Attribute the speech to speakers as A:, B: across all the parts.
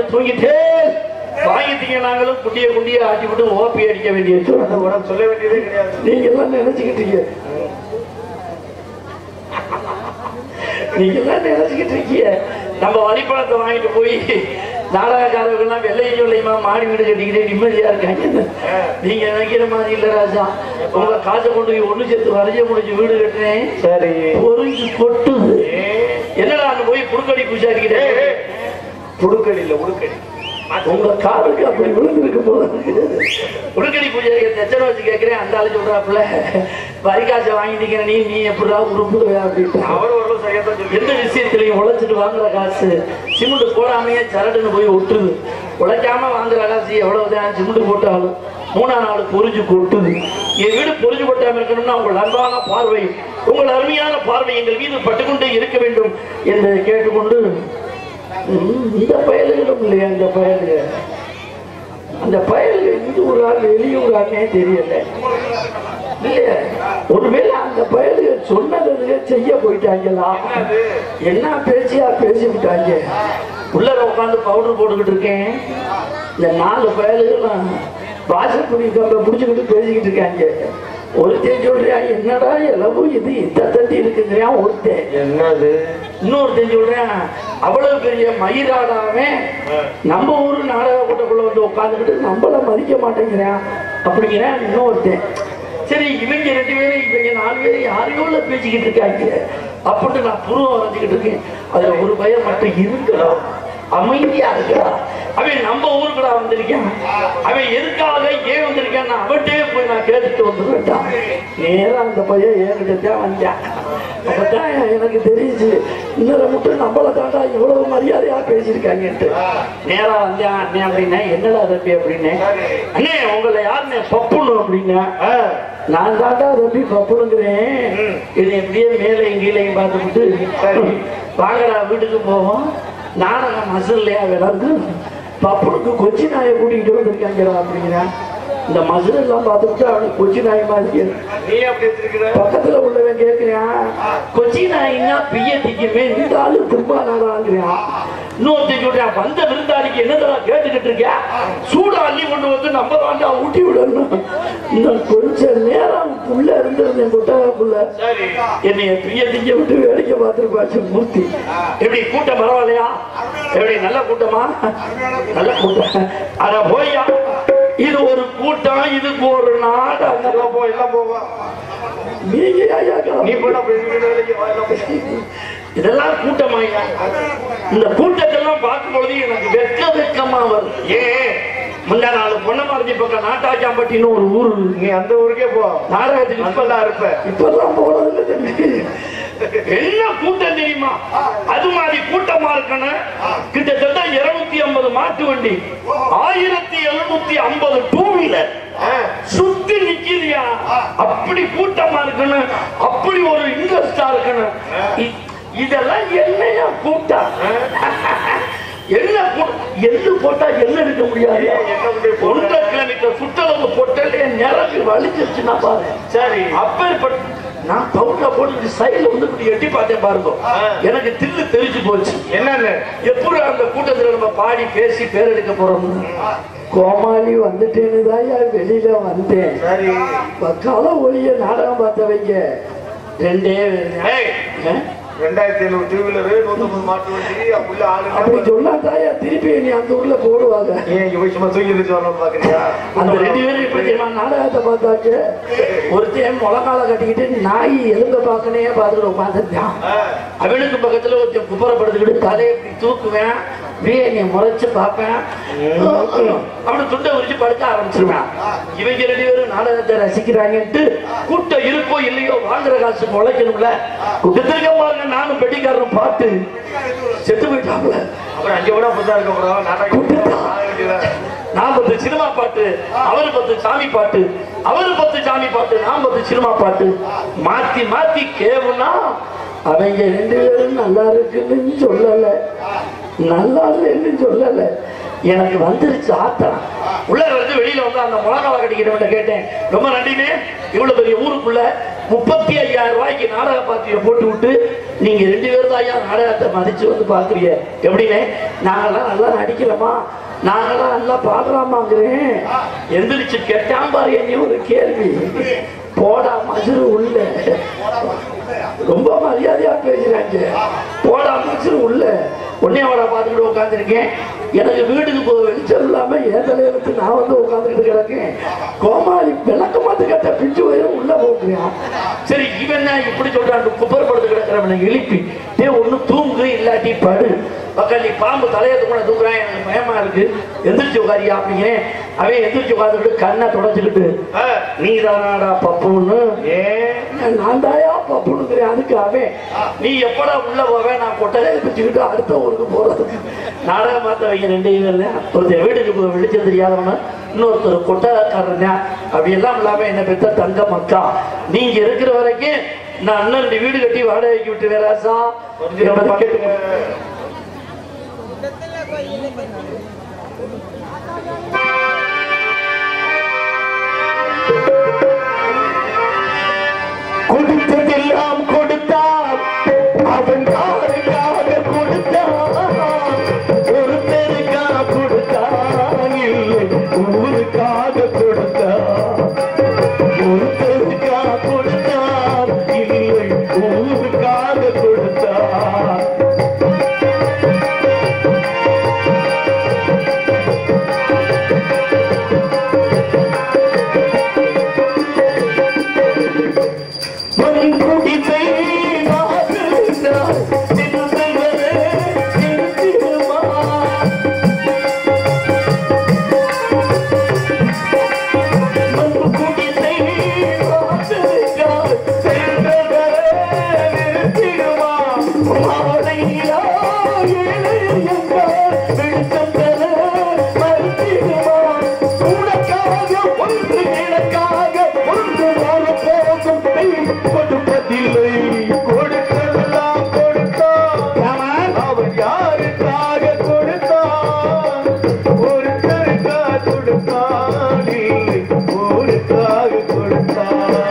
A: தூங்கிட்டே வாங்கிட்டீங்க நாங்களும் குட்டிய குண்டிய ஆட்டி விட்டு ஓப்பி அடிக்க வேண்டியது
B: உனக்கு சொல்ல வேண்டியதே கிடையாது
A: நீங்க எல்லாம் நினைச்சுக்கிட்டீங்க நீங்க எல்லாம் நினைச்சுக்கிட்டு இருக்கீங்க நம்ம வரிப்பணத்தை வாங்கிட்டு போய் நாடகக்காரர்கள்லாம் வெள்ளையும் சொல்லையுமா மாடி வீடு கட்டிக்கிட்டே நிம்மதியா இருக்காங்க நீங்க நினைக்கிற மாதிரி இல்ல ராஜா உங்க காசை கொண்டு போய் ஒண்ணு சேர்த்து வரைய முடிஞ்சு வீடு கட்டுறேன்
B: சரி
A: பொறிஞ்சு கொட்டுது என்னடா அங்க போய் புடுக்கடி பூசாரிக்கிட்டே
B: புடுக்கடி இல்ல உடுக்கடி
A: உங்க காலுக்கு அப்படி விழுந்திருக்கு போல இருக்கு. உடுக்கடி பூஜை எத்தனை வச்சு கேட்கிறேன் அந்த ஆளு சொல்றாப்புல வரிகாசை வாங்கிட்டீங்க நீ நீ எப்படா உருப்புடுவே அப்படின்ட்டு
B: அவர் ஒரு சரியா தான் சொல்லி
A: எந்த விஷயத்திலையும் உழைச்சிட்டு வாங்குற காசு சிமெண்ட் போடாமையே சரடுன்னு போய் ஒட்டுது உழைக்காம வாங்குற காசு எவ்வளவுதான் சிமெண்ட் போட்டாலும் மூணா நாள் பொறிஞ்சு கொட்டுது என் வீடு பொறிஞ்சு கொட்டாம இருக்கணும்னா உங்கள் அன்பான பார்வை உங்கள் அருமையான பார்வை எங்கள் மீது பட்டுக்கொண்டே இருக்க வேண்டும் என்பதை கேட்டுக்கொண்டு ம், இந்த பயல்களும் இல்லையா இந்த பயல்கள் அந்த பயல்கள் இது ஒரு ஆள் வெளியூர் ஆள்னே தெரியல இல்லையா ஒருவேளை அந்த பயல்கள் சொன்னதை செய்ய போயிட்டாங்களா என்ன பேச்சியா பேசி விட்டாங்க உள்ள உட்காந்து பவுடர் போட்டுக்கிட்டு இருக்கேன் இந்த நாலு பயல்களும் வாசப்படி கம்பை பிடிச்சிக்கிட்டு பேசிக்கிட்டு இருக்காங்க ஒருத்தன் சொல்றான் என்னடா எலவு இது இந்த தண்டி இருக்குங்கிறான் ஒருத்தன்
B: என்னது
A: இன்னொருத்தன் சொல்றேன் அவ்வளவு பெரிய மயிராடாவே நம்ம ஊரு நாடக கூட்டக்குள்ள வந்து உட்காந்துக்கிட்டு நம்மள மதிக்க மாட்டேங்கிறான் அப்படிங்கிறான் இன்னொருத்தன் சரி இவங்க ரெண்டு பேரும் இவங்க நாலு பேரும் யாரையோல பேசிக்கிட்டு இருக்காங்க அப்படின்ட்டு நான் புருவம் வரைஞ்சுக்கிட்டு இருக்கேன் அதுல ஒரு பையன் மட்டும் இருக்குடா அமைதியா இருக்குடா அவன் நம்ம ஊருக்குடா வந்திருக்கான் அவன் எதுக்காக ஏன் வந்திருக்கான் நான் அவன்கிட்டயே போய் நான் கேட்டுட்டு வந்துருவேன்டான் நேரா அந்த பையன் என்கிட்ட தான் வந்தான் அப்பதான் எனக்கு தெரியுது இன்னொரு மட்டும் நம்மளை தாண்டா இவ்வளவு மரியாதையா பேசியிருக்காங்கன்ட்டு நேரா வந்தேன் அண்ணே அப்படின்னா என்னடா தம்பி அப்படின்னு அண்ணே உங்களை யாருண்ணே பப்புன்னு அப்படின்னா நான் தாண்டா தம்பி பப்புனுங்கிறேன் இது எப்படியே மேலையும் கீழையும் பார்த்துக்கிட்டு வாங்கடா வீட்டுக்கு போவோம் நாடகம் மசில்லையா விளங்கு பப்புனுக்கு கொச்சி நாயை கூட்டிகிட்டு வந்திருக்காங்கடா அப்படிங்கிறேன் இந்த மசில் எல்லாம் பார்த்துக்கிட்டு அவனுக்கு கொச்சி நாய் மாதிரி
B: நீ அப்படி வச்சிருக்கிற
A: பக்கத்துல உள்ளவன் கேட்கிறான் கொச்சி நாயின்னா பிய திக்குமே இந்த ஆளு திரும்ப நாடாங்கிறான் இன்னொருத்தன் சொல்றான் வந்த விருந்தாளிக்கு என்னதா கேட்டுக்கிட்டு இருக்கியா சூடா அள்ளி கொண்டு வந்து நம்ம தாண்டா ஊட்டி விடணும் இன்னும் கொஞ்ச நேரம் புள்ள இருந்திருந்தேன் கொட்டகாக்குள்ள
B: சரி
A: என்னைய பிய திங்க விட்டு வேடிக்கை பார்த்துருப்பாச்சு மூர்த்தி எப்படி கூட்டம் பரவாயில்லையா எப்படி நல்ல கூட்டமா நல்ல கூட்டம் அட போய்யா இது ஒரு கூட்டம் இதுக்கு ஒரு நாடகம்
B: எல்லாம் போ எல்லாம் போவா
A: நீங்க ஐயா
B: நீ போனா அப்படி இருக்கிற வேலைக்கு வா எல்லாம் போ.
A: இதெல்லாம் கூட்டமாயா இந்த கூட்டத்தெல்லாம் பார்க்கும் பொழுது எனக்கு வெக்க வெக்கமா வரும் ஏன் முந்தா நாலு பொன்னமரத்தி பக்கம் நாட்டாச்சாம்பட்டின்னு ஒரு ஊர் இருக்கு.
B: நீ அந்த ஊருக்கே போ
A: நாடகத்துக்கு இப்ப
B: நல்லா இருப்ப
A: இப்பெல்லாம் போனதில்லை தம்பி. என்ன கூட்டம் தெரியுமா அது மாதிரி கூட்டமா இருக்கணும் கிட்டத்தட்ட இருநூத்தி ஐம்பது மாட்டு வண்டி ஆயிரத்தி எழுநூத்தி ஐம்பது டூ வீலர் சுத்தி நிக்கிறியா அப்படி கூட்டமா இருக்கணும் அப்படி ஒரு இன்ட்ரெஸ்டா இருக்கணும் இ- இதெல்லாம் என்னையா கூட்டம் என்ன கூ- எள்ளு போட்டா எள்ளு எடுக்க முடியாது
B: என்ன முடியும்?
A: ஒன்றரை கிலோமீட்டர் சுற்றளவு போட்டாலே நிறகு வலிச்சிருச்சுன்னா பாரு
B: சரி
A: அப்பேற்பட்ட நான் பவுடரை போட்டு சைடுல வந்து இப்படி எட்டி பார்த்தேன் பாருங்க எனக்கு தில்லு தெரிஞ்சு போச்சு
B: என்னன்னு
A: எப்படி அந்த கூட்டத்துல நம்ம பாடி பேசி பேர் எடுக்க போறோம் கோமாளி வந்துட்டேன்னு தான் வெளியில வந்தேன்
B: சரி
A: பக்கால ஒளிய நாடகம் பார்த்தவங்க ரெண்டே
B: ஏய்,
A: ஆ?
B: ரெண்டாயிரத்தி ஐநூறு டூ வீலரு நூத்தம்பது மாட்டு வண்டி அப்படிள்ள
A: அப்படி
B: ஆளு
A: சொன்னா தாயா திருப்பி நீ அந்த ஊர்ல போடுவாங்க
B: ஏன் இங்க போய் சும்மா தூக்கி வச்சு வரணும் பாக்குறியா
A: அந்த ரெண்டு பேரும் இப்ப தெரியுமா நாடகத்தை பார்த்தாச்சு ஒருத்தன் முழங்கால கட்டிக்கிட்டு நாய் எலும்ப பார்க்கனே பார்த்துட்டு உட்காந்துருக்கான் அவனுக்கு பக்கத்துல ஒருத்தன் குப்புறப்படுத்திக்கிட்டு தலையை இப்படி தூக்குவேன் அப்படியே நீ முறைச்சு பார்ப்பேன் அவனை துண்டை உரிச்சு படுக்க ஆரம்பிச்சிருவேன் இவங்க ரெண்டு பேரும் நாடகத்தை ரசிக்கிறாங்கன்ட்டு கூட்டம் இருக்கோ இல்லையோ வாங்குற காசு முளைக்கணும்ல கூட்டத்திற்க பாருங்க நானும் பெட்டிக்காரனும் பார்த்து செத்து போயிட்டாங்களே
B: அப்புறம் அங்க கூட அப்படிதான் இருக்க போறோம் நாடகம்
A: நான் பத்து சினிமா பாட்டு அவரு பத்து சாமி பாட்டு அவரு பத்து சாமி பாட்டு நான் பத்து சினிமா பாட்டு மாத்தி மாத்தி கேவுனா அவங்க ரெண்டு பேரும் நல்லா இருக்குன்னு சொல்லல நல்லா இல்லைன்னு சொல்லல எனக்கு வந்துருச்சு ஆத்திரம் உள்ள வந்து வெளியில வந்து அந்த முழங்கால கட்டிக்கிறவன் கேட்டேன் ரொம்ப நன்றினே இவ்வளவு பெரிய ஊருக்குள்ள முப்பத்தி ஐயாயிரம் ரூபாய்க்கு நாடக பாத்தியை போட்டு விட்டு நீங்க ரெண்டு பேரும் தாயா நாடகத்தை மதிச்சு வந்து பாக்குறீங்க எப்படின்னு நாங்கெல்லாம் நல்லா நடிக்கிறோமா நாங்கெல்லாம் நல்லா பாடுறாமாங்கிறேன் எந்திரிச்சு கேட்டான் பாரு என்ன ஒரு கேள்வி போடா மசுரு உள்ள ரொம்ப மரியாதையா பேசுறாங்க போடா மசுரு உள்ள உடனே அவளை பார்த்துக்கிட்டு உட்காந்துருக்கேன் எனக்கு வீட்டுக்கு போக வெளிச்சம் இல்லாம என் தலையெழுத்து நான் வந்து உட்காந்துக்கிட்டு கிடக்கேன் கோமாளி விளக்க மாத்து கட்ட பிஞ்சு வயிறு உள்ள போக்குறியான் சரி இவன் தான் இப்படி சொல்றான் குப்பரப்படுத்து கிடக்கிறவனை எழுப்பி டே ஒண்ணு தூங்கு இல்லாட்டி படு பக்கத்து பாம்பு தலையை தூக்கின தூக்குறான் எனக்கு பயமா இருக்கு எந்திரிச்சு உட்காரியா அப்படிங்கிறேன் அவன் எந்திரிச்சு உட்காந்துக்கிட்டு கண்ணை தொடச்சுக்கிட்டு நீ தானாடா பப்புன்னு
B: ஏன்
A: நான் தாயா பப்புனுங்கிறேன் அதுக்கு அவன் நீ எப்படா உள்ள போவேன் நான் கொட்டகையை பிச்சுக்கிட்டு அடுத்த ஊருக்கு போறதுக்கு நாடக மாத்த வைங்க ரெண்டு பேர் தான் ஒருத்தர் வீட்டுக்கு போய் வெளிச்சம் தெரியாதவன இன்னொருத்தர் கொட்டகைக்காரன் தான் அப்படி எல்லாம் இல்லாம என்ன பெத்த தங்க மக்கா நீங்க இருக்கிற வரைக்கும் நான் இன்னும் ரெண்டு வீடு கட்டி வாடகைக்கு விட்டு வேறாசா
B: கொஞ்சம்
A: கேட்டுக்க
B: கொடுத்ததெல்லாம் கொடுத்தான் அவன் யாருக்காக கொடுத்தான் ஒருத்தருக்காக கொடுத்தான் இல்லை ஊருக்காக கொடுத்தான் ஒருத்தருக்காக கொடுத்தான் இல்லை ஊருக்காக கொடுத்தான் மண்குடிசை நாடுகிறார் திருமகளே திருத்திருமா மண்குடிசை நாடுகிறார் திருமகளே திருத்திருமா மாலையா இளையங்கள் வெளிச்சம் பெற மறுத்திடுமா உனக்காக ஒன்று எனக்காக ஒன்று ஒரு போதும் நீ கொடுப்பதில்லை கொடுத்ததெல்லாம் கொடுத்தான் அவன் யாருக்காக கொடுத்தான் ஒருத்தருக்காக கொடுத்தான் இல்லை ஊருக்காக கொடுத்தான்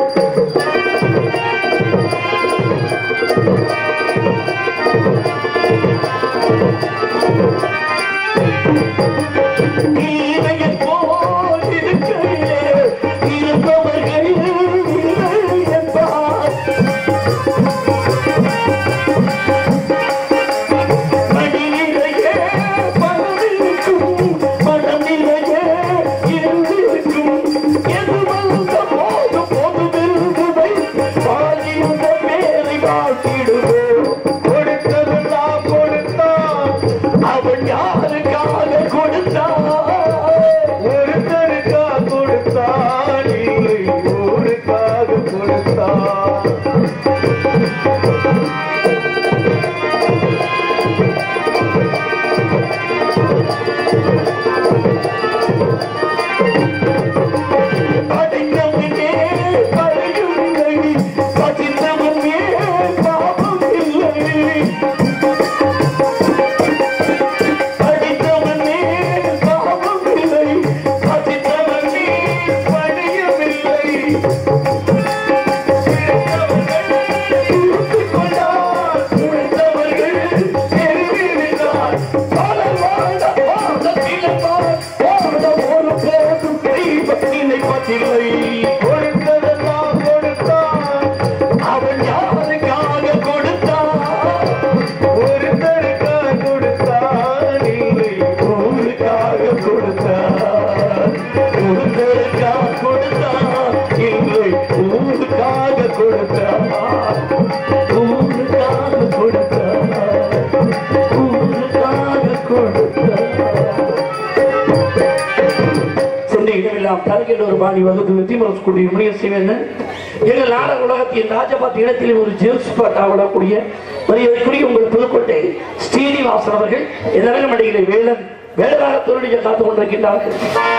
B: நீரையைப் போல் இருக்கையிலே இருப்பவர்கள் இல்லை என்பார். மடி நிறைய பணமிருக்கும், மனம் நிறைய இருந்திருக்கும். எது வந்த போது போதுமிருந்ததை வாழ்கின்ற பேரை வாழ்த்திடுவோம். கொடுத்ததெல்லாம் கொடுத்தான் அவன் யாருக்காக கொடுத்தான் ஒருத்தருக்காக கொடுத்தான் இல்லை ஊருக்காக கொடுத்தான் படைத்தவனே பழையுமில்லை பசித்தவனே பாவம் இல்லை படித்தவனே பாவம் இல்லை படித்தவனே பணியமில்லை கொடுத்ததெல்லாம் கொடுத்தான் அவன் யாருக்காக கொடுத்தான் ஒருத்தருக்காக கொடுத்தான் இல்லை ஊருக்காக கொடுத்தான் ஒருத்தருக்காக கொடுத்தான் இல்லை ஊருக்காக கொடுத்தான் ஊருக்காக கொடுத்தான் ஊருக்காக கொடுத்தான்
A: சென்ற இடமெல்லாம் தலைக்கின்ற ஒரு பாணி வகுப்பு வெற்றிமரஸ் கூடிய முனிய செய்வேன் எங்கள் நாடக உலகத்தின் ராஜபாத் இடத்தில் ஒரு ஜேம்ஸ் பாட்டா விடக்கூடிய மரியாதைக்குரிய உங்கள் புதுக்கோட்டை ஸ்ரீனிவாசன் அவர்கள் இந்த நகரமடைகளை வேலன் வேலராக தொழிலிக்க காத்துக் கொண்டிருக்கின்றார்கள்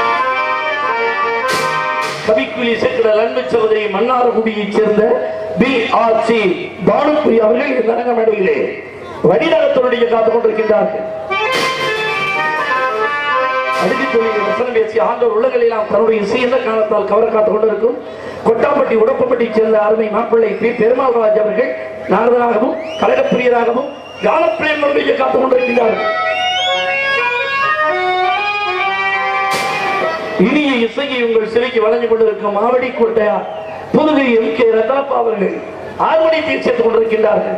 A: கவிக்குலி இசைக்கிற அன்பு சகோதரி மன்னார்குடியைச் சேர்ந்த பி ஆர் சி பானுபுரி அவர்கள் இந்த அரங்கமேடையிலே வடிநகத்தோடைய காத்துக் கொண்டிருக்கின்றார்கள் அடித்து தொழில் வசனம் பேசி ஆண்டவர் உலகளெல்லாம் தன்னுடைய இசையந்த காலத்தால் கவர காத்துக் கொண்டிருக்கும் கொட்டாம்பட்டி உடப்பம்பட்டியைச் சேர்ந்த அருமை மாப்பிள்ளை பி பெருமாள் ராஜ் அவர்கள் நாரதராகவும் கழகப்பிரியராகவும் காலப்பிரியர்களுடைய காத்துக் கொண்டிருக்கிறார்கள் இனிய இசையை உங்கள் சிலைக்கு வழங்கிக் கொண்டிருக்கும் மாவடி கோட்டையார் புதுகை எம் கே ரத்னப்பா அவர்கள் ஆர்மணி தீர்ச்சித்துக் கொண்டிருக்கின்றார்கள்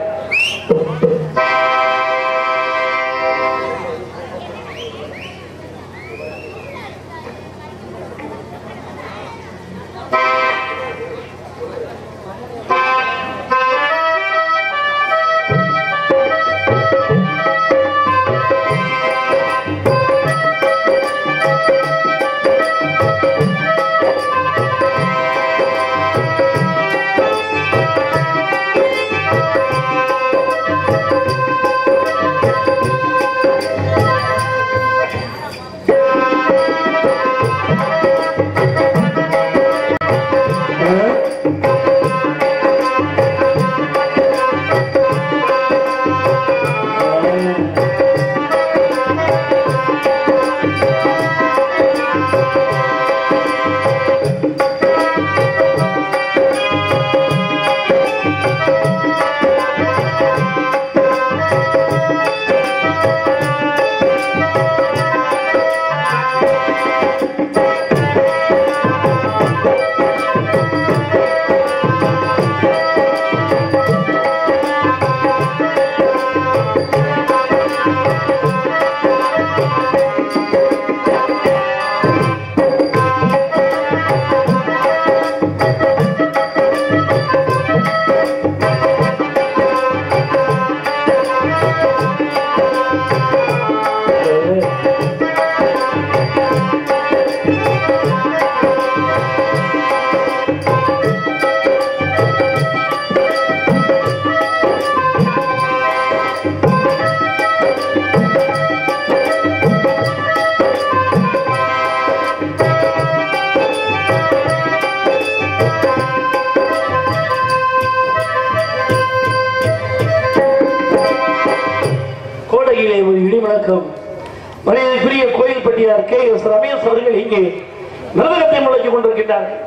A: கோடையிலே ஒரு இடிமுழக்கம் மரியாதைக்குரிய கோயில் பட்டியார் கே எஸ் ரமேஷ் அவர்கள் இங்கே மிருதகத்தை முழக்கிக் கொண்டிருக்கின்றார்கள்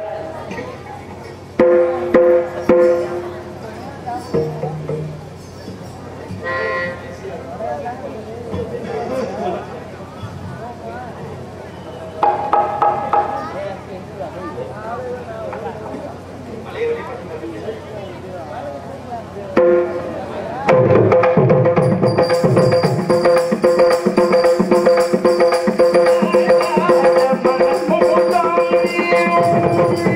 B: Thank you.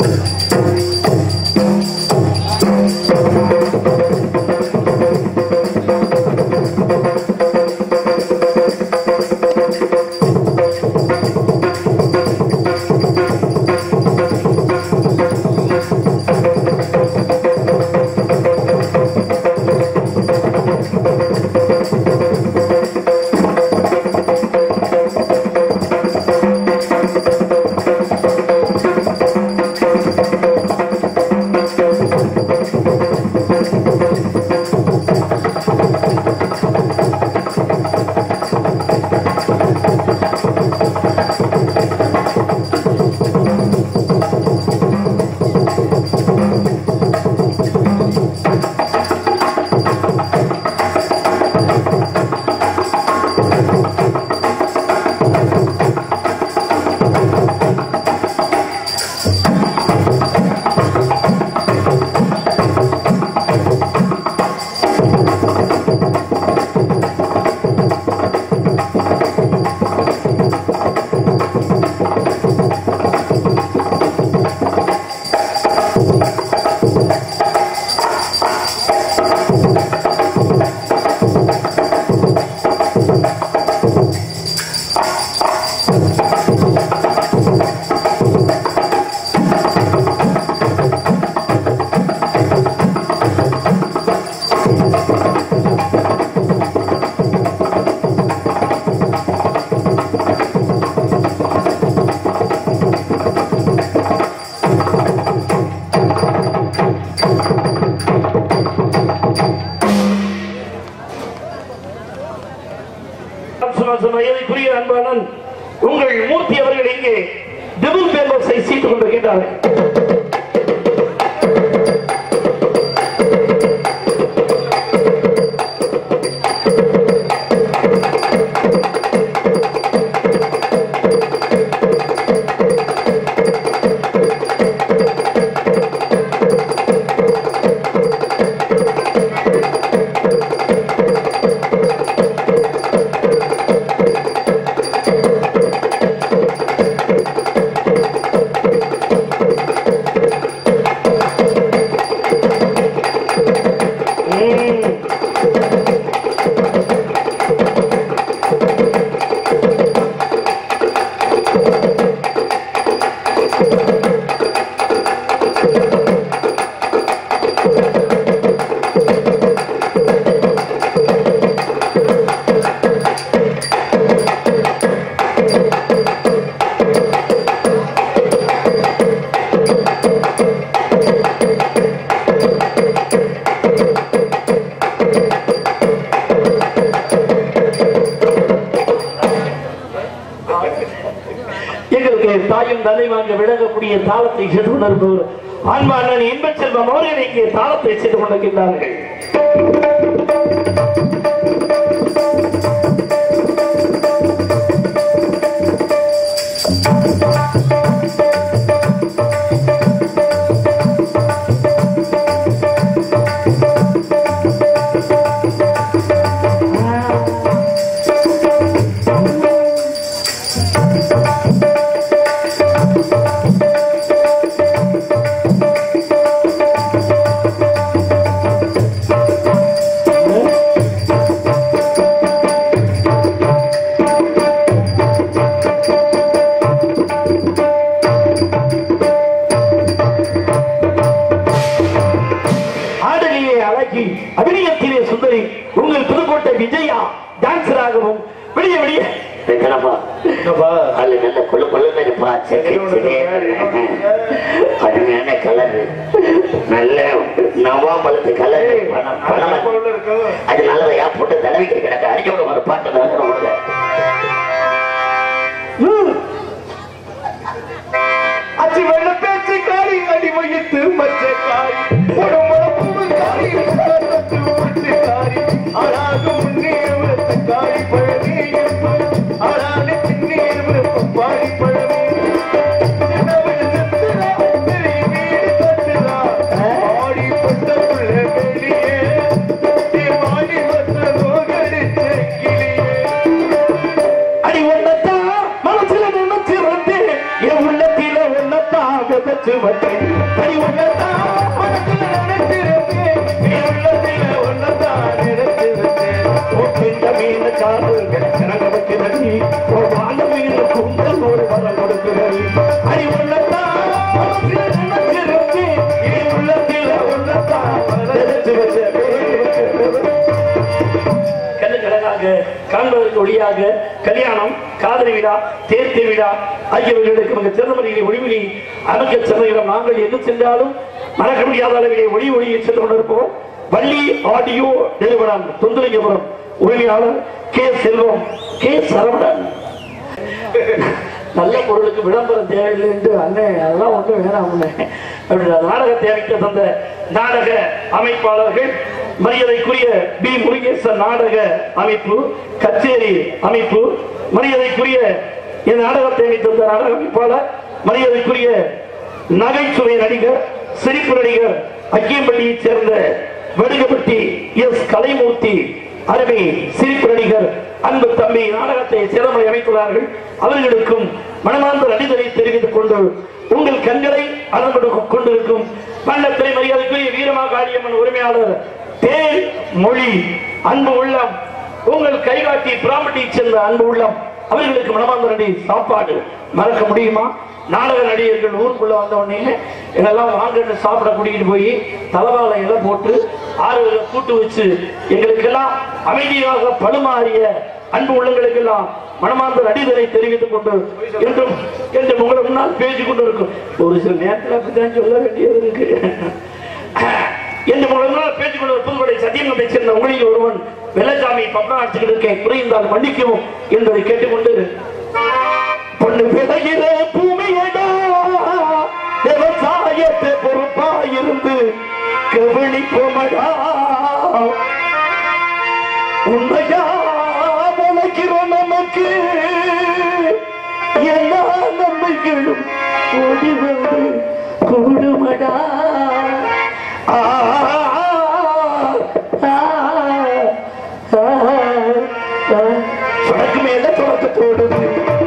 A: சுமாசம் மரியாதைக்குரிய அன்பானன் உங்கள் மூர்த்தி அவர்கள் இங்கே டபுள் பேம்பர்ஸை சீட்டுக் கொண்டிருக்கின்றார்கள் எங்களுக்கு தாயும் தலைவாங்க விளங்கக்கூடிய தாளத்தை செய்து கொண்டிருப்பவர் ஆன்மா அண்ணன் இன்பச் செல்வம் அவர்கள் இங்கே தாளத்தை செய்து கொண்டிருக்கின்றார்கள் ஆடலிலே அழகி அபிநயத்திலே சுந்தரி உங்கள் புதுக்கோட்டை விஜயா டான்சராகவும் விடிய விடிய
C: என்னப்பா
B: என்னப்பா
C: அது நல்ல கொழு கொழுன்னு இருப்பா செக்கு அருமையான கலர் நல்ல நவாம்பழத்து கலர் பணம் பணம்
B: உள்ள இருக்கும்
C: அது நல்லதையா போட்டு தடவிக்கிட்டு கிடக்க அடிக்க விட ஒரு பாட்டு தான் விட
B: அச்சி வெள்ள பேச்சு காரி அடி வயிற்று மச்ச காரி உடம்புல பூவு காரி கருத்து மட்டு காரி அழகு முன்னேறுவது காரி பழனி அழாது பின்னேறுவது பாடி பழனி சின்னவள் செத்துறா, பெரிய வீடு கட்டுறா. ஆடி பட்ட புள்ள வெளியே, நீ வாடி வந்த நோகடிச்ச கிளியே
A: அடி ஒன்னத்தான் மனசுல நினைச்சு வந்தேன் என் உள்ளத்தில ஒன்னத்தான் விதைச்சு வந்தேன் அடி உள்ளதான் மனசுல நினைச்சிருக்கேன் நீ உள்ளத்தில ஒன்னதான் நினைச்சிருக்கேன் உன் பின்ன மீன காதுகள் கனக வைக்கிறது உன் வாழ மீன குந்தல் ஒரு வரம் கொடுக்கிறது அடி உள்ளதான் மனசுல நினைச்சிருக்கேன் நீ உள்ளத்தில ஒன்னதான் நினைச்சு வச்சிருக்கேன் கண்ணுக்கு அழகாக காண்பதற்கு ஒளியாக கல்யாணம் காதலி விழா தேர்த்தி விழா ஆகியவர்களுக்கு மிக சிறந்த முறையில் ஒளிவிலி அமைக்க சென்ற இடம் நாங்கள் எங்கு சென்றாலும் மறக்க முடியாத அளவிலே ஒளி ஒளியில் சென்று கொண்டிருப்போம் வள்ளி ஆடியோ நிறுவனம் தொந்தலிங்கபுரம் உரிமையாளர் கே செல்வம் கே சரவணன் நல்ல பொருளுக்கு விளம்பரம் தேவையில்லை என்று அண்ணன் அதெல்லாம் ஒன்றும் வேணாம் அண்ணே அப்படின்ற நாடகத்தை அமைக்க தந்த நாடக அமைப்பாளர்கள் மரியாதைக்குரிய பி முருகேசன் நாடக அமைப்பு கச்சேரி அமைப்பு மரியாதைக்குரிய இந்த நாடகத்தை அமைத்த தந்த நாடக அமைப்பாளர் மரியாதைக்குரிய நகைச்சுவை நடிகர் சிரிப்பு நடிகர் அக்கியம்பள்ளியைச் சேர்ந்த வடுகப்பட்டி எஸ் கலைமூர்த்தி அருமை சிரிப்பு நடிகர் அன்பு தம்பி நாடகத்தை சிறமலை அமைத்துள்ளார்கள் அவர்களுக்கும் மனமார்ந்த நடிகரை தெரிவித்துக் கொண்டு உங்கள் கண்களை அளந்து கொண்டிருக்கும் மண்டத்திரை மரியாதைக்குரிய வீரமாகாளியம்மன் உரிமையாளர் தேன் மொழி அன்பு உள்ளம் உங்கள் கைகாட்டி பிராமட்டியை சேர்ந்த அன்பு உள்ளம் அவர்களுக்கு மனமார்ந்த நடி சாப்பாடு மறக்க முடியுமா நாடக நடிகர்கள் ஊருக்குள்ள வந்த உடனே எங்கெல்லாம் வாங்கன்னு சாப்பிட கூட்டிட்டு போய் தலவாழை இலை போட்டு ஆறுகளை கூட்டு வச்சு எங்களுக்கெல்லாம் அமைதியாக பழுமாறிய அன்பு உள்ளங்களுக்கெல்லாம் மனமார்ந்த நடிகரை தெரிவித்துக் கொண்டு என்றும் என்று உங்களை முன்னால் பேசிக் கொண்டு இருக்கும் ஒரு சில நேரத்தில் அப்படித்தான் சொல்ல வேண்டியது இருக்கு என்று உங்கள் முன்னால் பேசிக் கொண்டு புதுக்கடை சத்தியமத்தை சேர்ந்த உங்களில் ஒருவன் வெள்ளசாமி பப்பா அடிச்சுக்கிட்டு இருக்கேன் குறைந்தால் மன்னிக்கவும் என்பதை கேட்டுக்கொண்டு பொண்ணு விளைகிற பூமியடா விவசாயத்தை பொறுப்பாயிருந்து கவனிப்போமடா உண்மையா உழைக்கிறோம் நமக்கு எல்லா நன்மைகளும் ஓடி வந்து கூடுமடா ஆ, ஆ, ஆ, ஆ, ஆ. சொடக்கு மேல தொடக்கத்தோடுது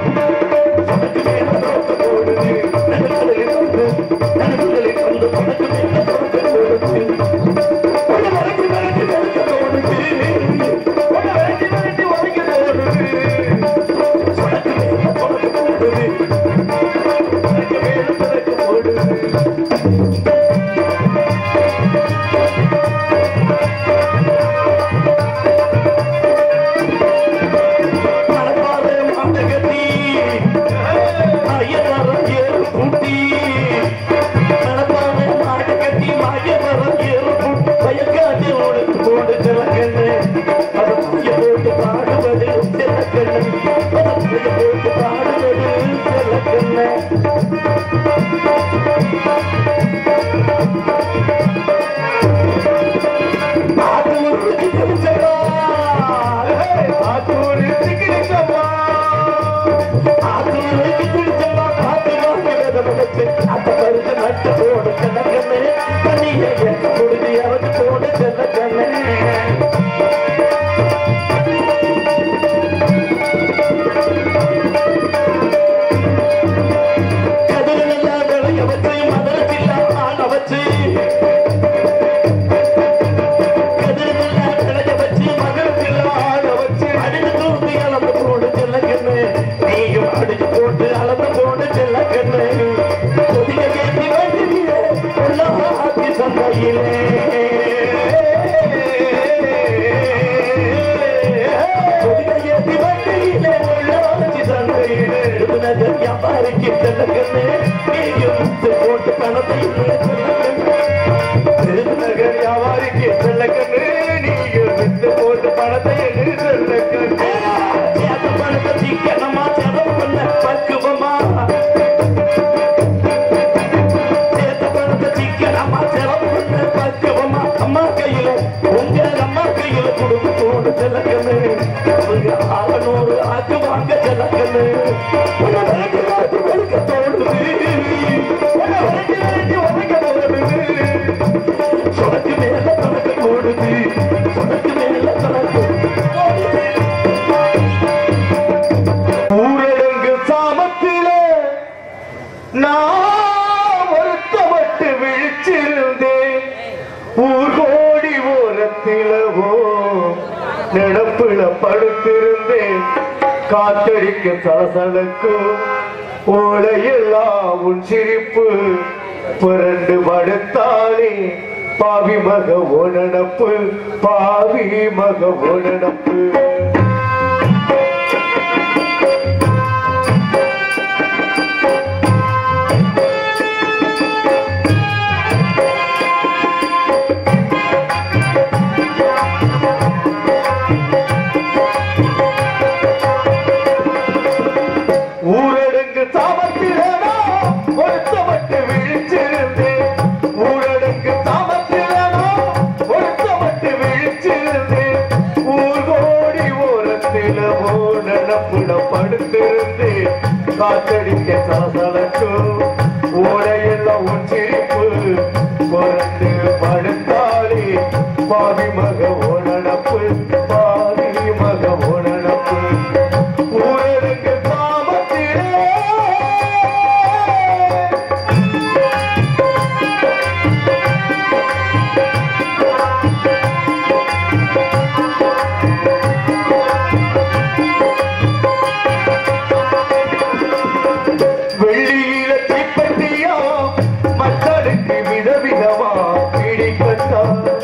A: போட்டு பணத்தை
B: நகர் வியாபாரிக்கு செல்ல கண்ணு நீங்க வித்து போட்டு பணத்தை எண்ணி செல்ல கண்ணு
A: சேத பணத்தை சிக்கனமா செலவு பண்ண பக்குவமா சேத பணத்தை சிக்கனமா செலவு பண்ண பக்குவமா அம்மா கையில உங்க அம்மா கையில குடும்பத்தோடு செல்லக்கண்ணு அவங்க ஆகனோடு ஆக்கு வாங்க செல்லக்கண்ணு உன்னை விரட்டி விரட்டி வெளுக்க தோணுது உன்னை விரட்டி விரட்டி உதைக்க தோணுது சொனக்கு மேல தொடக்க ஓடுது சொனக்கு மேல தொடக்க ஓடுது
B: ஊரடங்கு சாமத்தில நான் வருத்தப்பட்டு நினப்புல படுத்திருந்தேன் காத்தடிக்க சலசலக்கும் ஓலையெல்லாம் உன் சிரிப்பு புரண்டு படுத்தாலே பாவி மக உணனப்பு பாவி மக உணனப்பு ஊரடங்கு தாமத்திலனா ஒருத்தமட்டு விழிச்சிருந்தேன் ஊரடங்கு தாமத்திலனா ஒருத்தமட்டு விழிச்சிருந்தேன் ஊர்கோடி ஓரத்தில ஓனப்புட படுத்திருந்தேன் காத்தடிக்க சலசலக்கும் ஓடையெல்லாம் உன் சிரிப்பு புரண்டு படுத்தாலே பாவி மக ஓனப்பு பாவி மக ஓனப்பு ஊரடங்கு தாமத்திலே வெள்ளியில தீப்பெட்டியா மக்களுக்கு விதவிதமா பிடிக்கட்டா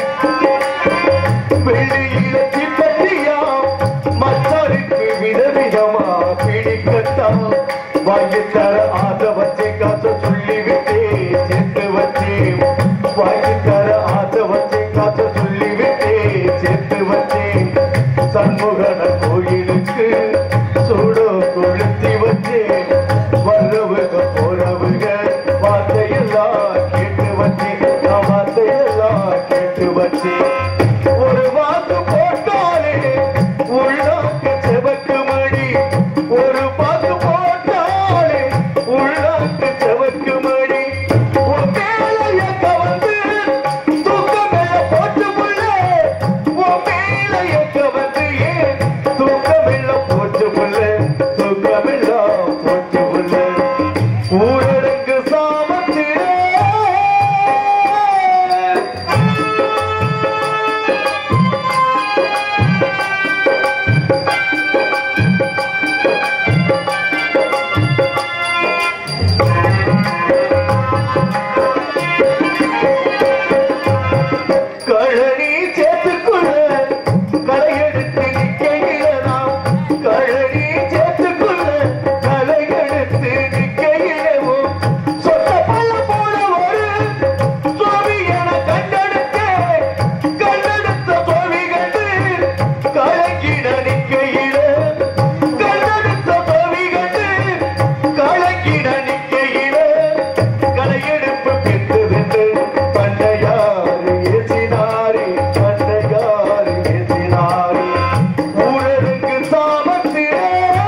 B: வெள்ளியில தீப்பெட்டியா மக்களுக்கு விதவிதமா பிடிக்கட்டா வாங்கி தர ஆசை வச்சு காசு சொல்லி விட்டே சேர்த்து வச்சு வாங்கி தர ஆசை வச்சு காசு சொல்லி விட்டே சேர்த்து வச்சு சண்முகன கோயிலுக்கு சூடோ கொளுத்தி வச்சு வர்றவங்க போறவங்க வார்த்தையெல்லாம் கேட்டு வச்சு நான் வார்த்தையெல்லாம் கேட்டு வச்சு ஒரு வாக்கு போட்டாலே உள்ளாக்கு செவக்கு மணி ஒரு வாக்கு போட்டாலே உள்ளாக்கு செவக்கு மணி உன் மேல எங்க வந்து தூக்கமெல்ல போட்டு புள்ள உன் மேல எங்க வந்து ஏன் தூக்கமெல்ல போட்டு புள்ள தூக்கமெல்ல போட்டு புள்ள ஊரடங்கு சாமத்திலே கழனி சேத்துக்குள்ள களையெடுத்து நிக்கையிலனா கழனி சேத்துக்குள்ள களையெடுத்து நிக்கையிலவோ சொத்த பல்ல போல ஒரு சுவாமி என கண்டெடுத்தே கண்டெடுத்த சுவாமி கண்டு கலங்கிட நிக்கையில கண்டெடுத்த சுவாமி கண்டு கலங்கிட நிக்கையில களையெடுப்பு பெற்றதென்று பண்ணையாறு ஏசினாரே பண்ணையாறு ஏசினாரே ஊழலுக்கு சாமத்திலே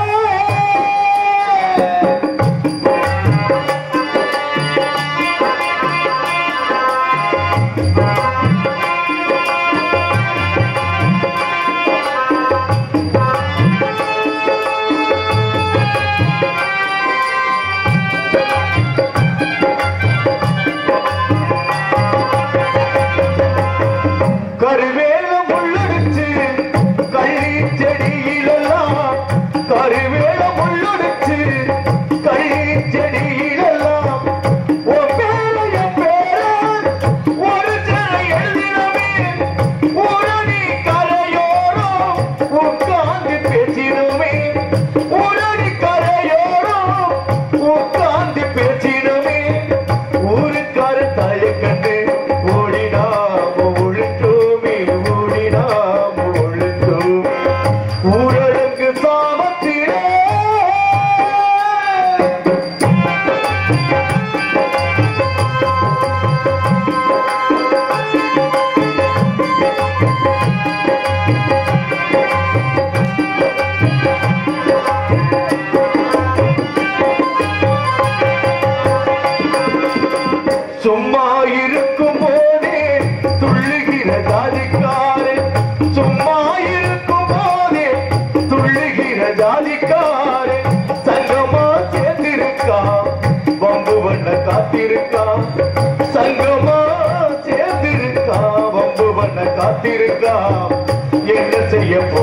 B: கருவேல முள்ளடிச்சு கள்ளி செடியிலெல்லாம் கருவேல முள்ளடிச்சு கள்ளி செடியிலெல்லாம் உன் பேர என் பேர ஒரு சிலை எழுதினமே உரணி கரையோரம் உட்கார்ந்து பேசினமே உரணி கரையோரம் உட்கார்ந்து பேசினமே ஊருக்கார தாயை கண்டு ஓடினாம் ஒழுத்தோமே ஓடினாம் ஒழுத்தோமே ஊரடங்கு சாமத்திலே சும்மா இருக்கும் போதே துள்ளுகிற ஜாதிக்காரே சும்மா இருக்கும் போதே துள்ளுகிற ஜாதிக்காரே சங்கமா சேர்ந்திருக்கா வம்பு பண்ண காத்திருக்கா சங்கமா சேர்ந்திருக்கா வம்பு பண்ண காத்திருக்கா என்ன செய்ய போ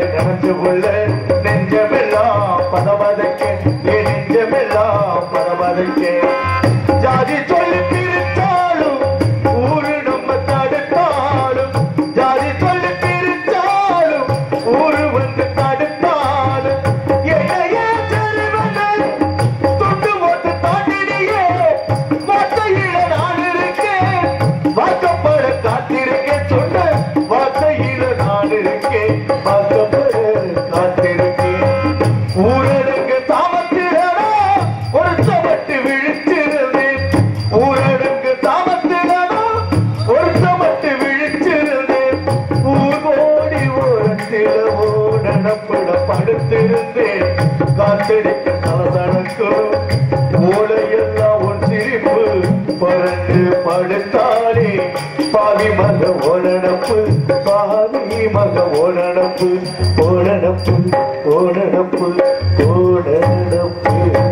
B: நினைச்சு உள்ள நெஞ்சமெல்லாம் பதவதக்க என் நெஞ்சமெல்லாம் பதவதக்க ஜாதி சொல்லி பிரித்தாலும் ஊரு நம்ம தடுத்தாலும் ஜாதி சொல்லி பிரித்தாலும் ஊரு வந்து தடுத்தாலும் என்னையே செல்வங்கள் தொட்டு போட்டு தாண்டினியே வார்த்தையில நான் இருக்கேன் வாக்கப்பட காத்திருக்கேன் சொன்ன வார்த்தையில நான் இருக்கேன் வாக்கப்பட காத்திருக்கேன் ஊரடங்கு தாமத்திரனா ஒரு சமட்டு விழிச்சிருந்தேன் ஊரடங்கு தாமத்திரனா ஒரு சமட்டு விழிச்சிருந்தேன் ஊர்கோடி ஓரத்தில ஓடனப்பட படுத்திருந்தேன் காத்திருக்க தலதனக்கும் மூளையெல்லாம் உன் சிரிப்பு பறந்து படுத்தானே பாவி மக ஓடனப்பு பாவி மக ஓடனப்பு ஓடனப்பு ஓடனப்பு ஓடனப்பு